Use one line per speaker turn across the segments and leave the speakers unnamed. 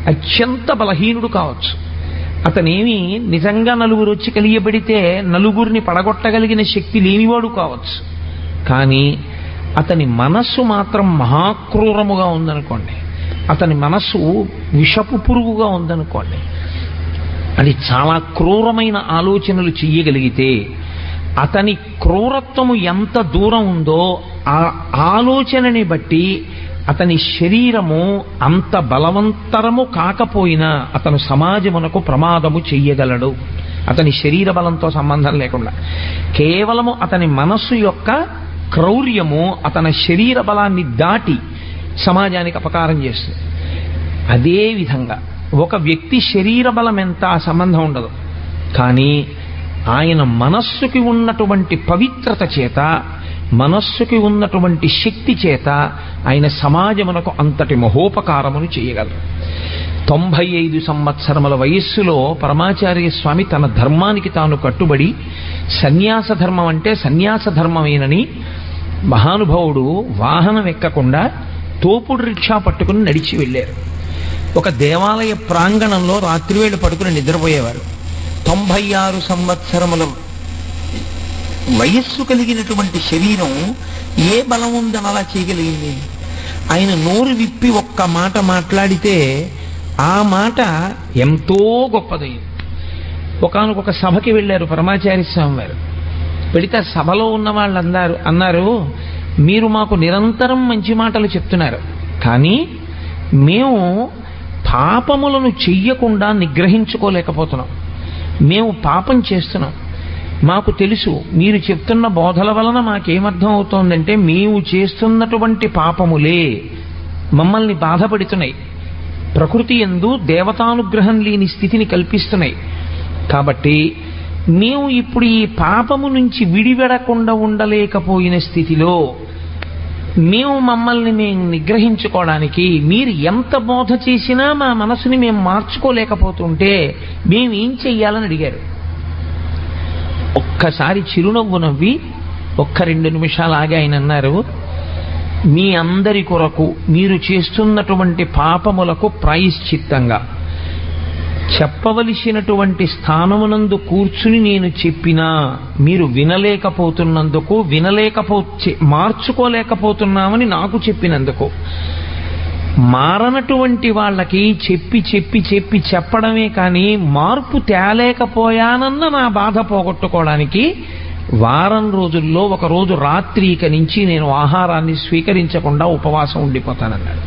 అత్యంత బలహీనుడు కావచ్చు అతనేమి నిజంగా నలుగురు వచ్చి కలియబడితే నలుగురిని పడగొట్టగలిగిన శక్తి లేనివాడు కావచ్చు కానీ అతని మనస్సు మాత్రం మహాక్రూరముగా ఉందనుకోండి అతని మనస్సు విషపు పురుగుగా ఉందనుకోండి అది చాలా క్రూరమైన ఆలోచనలు చెయ్యగలిగితే అతని క్రూరత్వము ఎంత దూరం ఉందో ఆ ఆలోచనని బట్టి అతని శరీరము అంత బలవంతరము కాకపోయినా అతను సమాజమునకు ప్రమాదము చెయ్యగలడు అతని శరీర బలంతో సంబంధం లేకుండా కేవలము అతని మనస్సు యొక్క క్రౌర్యము అతని శరీర బలాన్ని దాటి సమాజానికి అపకారం చేస్తుంది అదే విధంగా ఒక వ్యక్తి శరీర బలం ఎంత ఆ సంబంధం ఉండదు కానీ ఆయన మనస్సుకి ఉన్నటువంటి పవిత్రత చేత మనస్సుకి ఉన్నటువంటి శక్తి చేత ఆయన సమాజమునకు అంతటి మహోపకారమును చేయగలరు తొంభై ఐదు సంవత్సరముల వయస్సులో పరమాచార్య స్వామి తన ధర్మానికి తాను కట్టుబడి సన్యాస ధర్మం అంటే సన్యాస ధర్మమేనని మహానుభావుడు వాహనం ఎక్కకుండా తోపుడు రిక్షా పట్టుకుని నడిచి వెళ్ళారు ఒక దేవాలయ ప్రాంగణంలో రాత్రివేళ పడుకుని నిద్రపోయేవారు తొంభై ఆరు సంవత్సరముల వయస్సు కలిగినటువంటి శరీరం ఏ బలం ఉందని అలా చేయగలిగింది ఆయన నోరు విప్పి ఒక్క మాట మాట్లాడితే ఆ మాట ఎంతో గొప్పదైంది ఒకనొక సభకి వెళ్ళారు పరమాచార్య స్వామి వారు వెళితే ఆ సభలో ఉన్న వాళ్ళు అన్నారు అన్నారు మీరు మాకు నిరంతరం మంచి మాటలు చెప్తున్నారు కానీ మేము పాపములను చెయ్యకుండా నిగ్రహించుకోలేకపోతున్నాం మేము పాపం చేస్తున్నాం మాకు తెలుసు మీరు చెప్తున్న బోధల వలన మాకేమర్థం అవుతోందంటే మేము చేస్తున్నటువంటి పాపములే మమ్మల్ని బాధపడుతున్నాయి ప్రకృతి ఎందు దేవతానుగ్రహం లేని స్థితిని కల్పిస్తున్నాయి కాబట్టి మేము ఇప్పుడు ఈ పాపము నుంచి విడివెడకుండా ఉండలేకపోయిన స్థితిలో మేము మమ్మల్ని మేము నిగ్రహించుకోవడానికి మీరు ఎంత బోధ చేసినా మా మనసుని మేము మార్చుకోలేకపోతుంటే మేము ఏం చెయ్యాలని అడిగారు ఒక్కసారి చిరునవ్వు నవ్వి ఒక్క రెండు నిమిషాలు ఆగి ఆయన అన్నారు మీ అందరి కొరకు మీరు చేస్తున్నటువంటి పాపములకు ప్రాయశ్చిత్తంగా చెప్పవలసినటువంటి స్థానమునందు కూర్చుని నేను చెప్పినా మీరు వినలేకపోతున్నందుకు వినలేకపో చె- మార్చుకోలేకపోతున్నామని నాకు చెప్పినందుకు మారనటువంటి వాళ్ళకి చెప్పి చెప్పి చెప్పి చెప్పడమే కానీ మార్పు తేలేకపోయానన్న నా బాధ పోగొట్టుకోవడానికి వారం రోజుల్లో ఒక రోజు రాత్రి ఇక నుంచి నేను ఆహారాన్ని స్వీకరించకుండా ఉపవాసం ఉండిపోతానన్నాడు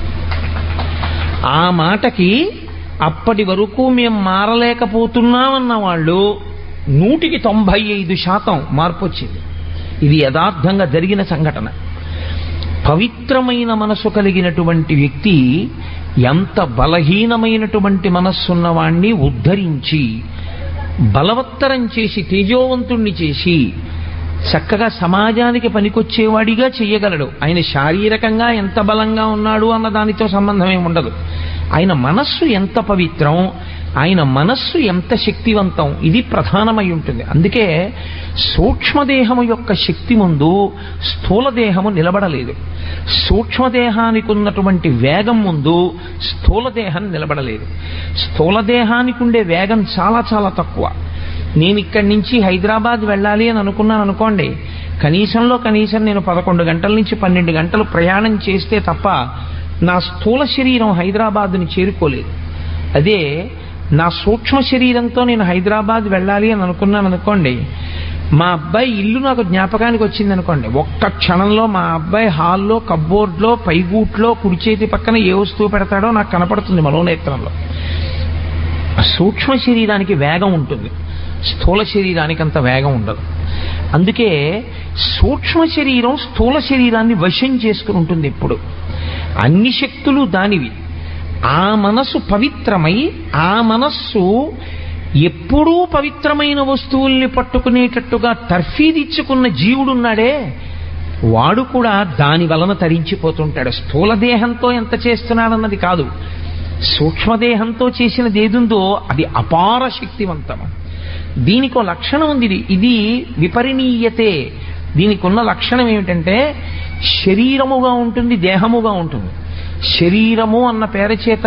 ఆ మాటకి అప్పటి వరకు మేము మారలేకపోతున్నామన్న వాళ్ళు నూటికి తొంభై ఐదు శాతం మార్పు వచ్చింది ఇది యథార్థంగా జరిగిన సంఘటన పవిత్రమైన మనసు కలిగినటువంటి వ్యక్తి ఎంత బలహీనమైనటువంటి మనస్సున్నవాణ్ణి ఉద్ధరించి బలవత్తరం చేసి తేజోవంతుణ్ణి చేసి చక్కగా సమాజానికి పనికొచ్చేవాడిగా చెయ్యగలడు ఆయన శారీరకంగా ఎంత బలంగా ఉన్నాడు అన్న దానితో సంబంధం ఏమి ఉండదు ఆయన మనస్సు ఎంత పవిత్రం ఆయన మనస్సు ఎంత శక్తివంతం ఇది ప్రధానమై ఉంటుంది అందుకే సూక్ష్మదేహము యొక్క శక్తి ముందు స్థూల దేహము నిలబడలేదు సూక్ష్మదేహానికి ఉన్నటువంటి వేగం ముందు స్థూల దేహం నిలబడలేదు స్థూల దేహానికి ఉండే వేగం చాలా చాలా తక్కువ నేను ఇక్కడి నుంచి హైదరాబాద్ వెళ్ళాలి అని అనుకున్నాను అనుకోండి కనీసంలో కనీసం నేను పదకొండు గంటల నుంచి పన్నెండు గంటలు ప్రయాణం చేస్తే తప్ప నా స్థూల శరీరం హైదరాబాద్ని చేరుకోలేదు అదే నా సూక్ష్మ శరీరంతో నేను హైదరాబాద్ వెళ్ళాలి అని అనుకున్నాను అనుకోండి మా అబ్బాయి ఇల్లు నాకు జ్ఞాపకానికి వచ్చింది అనుకోండి ఒక్క క్షణంలో మా అబ్బాయి హాల్లో కబ్బోర్డ్లో పైగూట్లో కుడి చేతి పక్కన ఏ వస్తువు పెడతాడో నాకు కనపడుతుంది మనోనేత్రంలో ఆ సూక్ష్మ శరీరానికి వేగం ఉంటుంది స్థూల శరీరానికి అంత వేగం ఉండదు అందుకే సూక్ష్మ శరీరం స్థూల శరీరాన్ని వశం చేసుకుని ఉంటుంది ఎప్పుడు అన్ని శక్తులు దానివి ఆ మనస్సు పవిత్రమై ఆ మనస్సు ఎప్పుడూ పవిత్రమైన వస్తువుల్ని పట్టుకునేటట్టుగా తర్ఫీదిచ్చుకున్న జీవుడున్నాడే వాడు కూడా దాని వలన తరించిపోతుంటాడు స్థూల దేహంతో ఎంత చేస్తున్నాడన్నది కాదు సూక్ష్మదేహంతో చేసినది ఏదుందో అది అపార శక్తివంతము దీనికి ఒక లక్షణం ఉంది ఇది ఇది విపరిణీయతే దీనికి ఉన్న లక్షణం ఏమిటంటే శరీరముగా ఉంటుంది దేహముగా ఉంటుంది శరీరము అన్న పేరు చేత